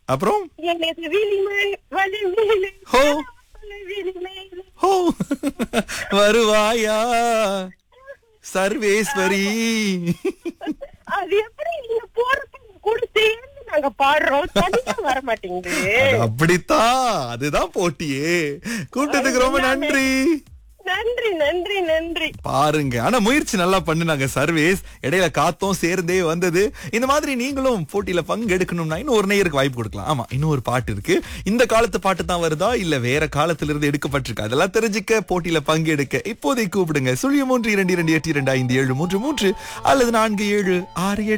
அப்புறம் எனக்கு விழிமேல் வலி மேலே ஹோ விழிமேல் ஹோ வருவாயா சர்வேஸ்வரி அது எப்படி நீங்க போறதுக்கு கூட சேர்ந்து நாங்க பாடுறோம் தனியா வர மாட்டேங்குது அது அப்படித்தான் அதுதான் போட்டியே கூட்டத்துக்கு ரொம்ப நன்றி நன்றி நன்றி நன்றி பாருங்க ஆனா முயற்சி நல்லா பண்ணுனாங்க சர்வீஸ் இடையில காத்தும் சேர்ந்தே வந்தது இந்த மாதிரி நீங்களும் போட்டியில பங்கெடுக்கணும்னா இன்னும் ஒரு நேயருக்கு வாய்ப்பு கொடுக்கலாம் ஆமா இன்னும் ஒரு பாட்டு இருக்கு இந்த காலத்து பாட்டு தான் வருதா இல்ல வேற காலத்துல இருந்து எடுக்கப்பட்டிருக்கு அதெல்லாம் தெரிஞ்சுக்க போட்டியில பங்கெடுக்க இப்போதை கூப்பிடுங்க சுழிய மூன்று இரண்டு இரண்டு எட்டு இரண்டு ஐந்து ஏழு மூன்று மூன்று அல்லது நான்கு ஏழு ஆறு எட்டு